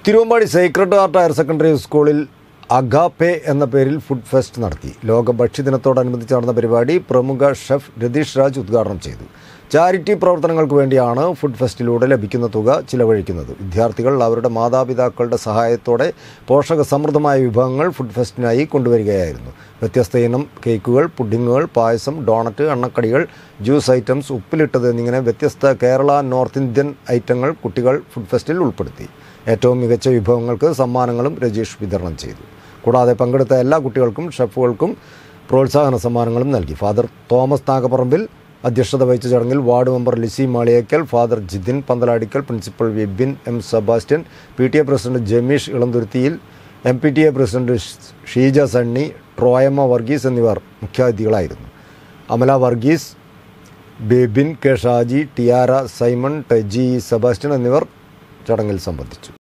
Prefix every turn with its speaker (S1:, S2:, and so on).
S1: Thiruvambady sacred heart higher secondary സ്കൂളിൽ Agape എന്ന പേരിൽ ഫുഡ് ഫെസ്റ്റ് നടത്തി ലോക ഭക്ഷ്യദിനത്തോടനുബന്ധിച്ച് നടന്ന പരിപാടി പ്രമുഖ ഷെഫ് രതീഷ് രാജ് ഉദ്ഘാടനം ചെയ്തു ചാരിറ്റി പ്രവർത്തനങ്ങൾക്ക് വേണ്ടിയാണ് ഫുഡ് ഫെസ്റ്റിലൂടെ ലഭിക്കുന്ന തുക ചിലവഴിക്കുന്നത് വിദ്യാർത്ഥികൾ അവരുടെ മാതാപിതാക്കളുടെ സഹായത്തോടെ പോഷക സമൃദ്ധമായ വിഭവങ്ങൾ ഫുഡ് ഫെസ്റ്റിനായി കൊണ്ടുവരികയായിരുന്നു വ്യത്യസ്ത ഇനം കേക്കുകൾ പുഡിങ്ങുകൾ പായസം ഡോണറ്റ് എണ്ണക്കടികൾ ജ്യൂസ് ഐറ്റംസ് ഉപ്പിലിട്ടത് എന്നിങ്ങനെ വ്യത്യസ്ത കേരള നോർത്ത് ഇന്ത്യൻ ഐറ്റങ്ങൾ കുട്ടികൾ ഫുഡ് ഫെസ്റ്റിൽ ഉൾപ്പെടുത്തി ഏറ്റവും മികച്ച വിഭവങ്ങൾക്ക് സമ്മാനങ്ങളും രജീഷ് വിതരണം ചെയ്തു കൂടാതെ പങ്കെടുത്ത എല്ലാ കുട്ടികൾക്കും ഷെഫുകൾക്കും പ്രോത്സാഹന സമ്മാനങ്ങളും നൽകി ഫാദർ തോമസ് നാഗപ്പറമ്പിൽ അധ്യക്ഷത വഹിച്ച ചടങ്ങിൽ ward member Lissy Maliyekkal father Jithin Panthaladikkal principal Vibin M Sebastian P T A president Jameesh ഇളന്തുരുത്തിയിൽ M P T A president Sheeja Sunny Troyamma Varghese എന്നിവർ മുഖ്യാതിഥികളായിരുന്നു Amala Varghese Bebin K Shaji Tiara Simon Teji Sebastian എന്നിവർ ചടങ്ങിൽ സംബന്ധിച്ചു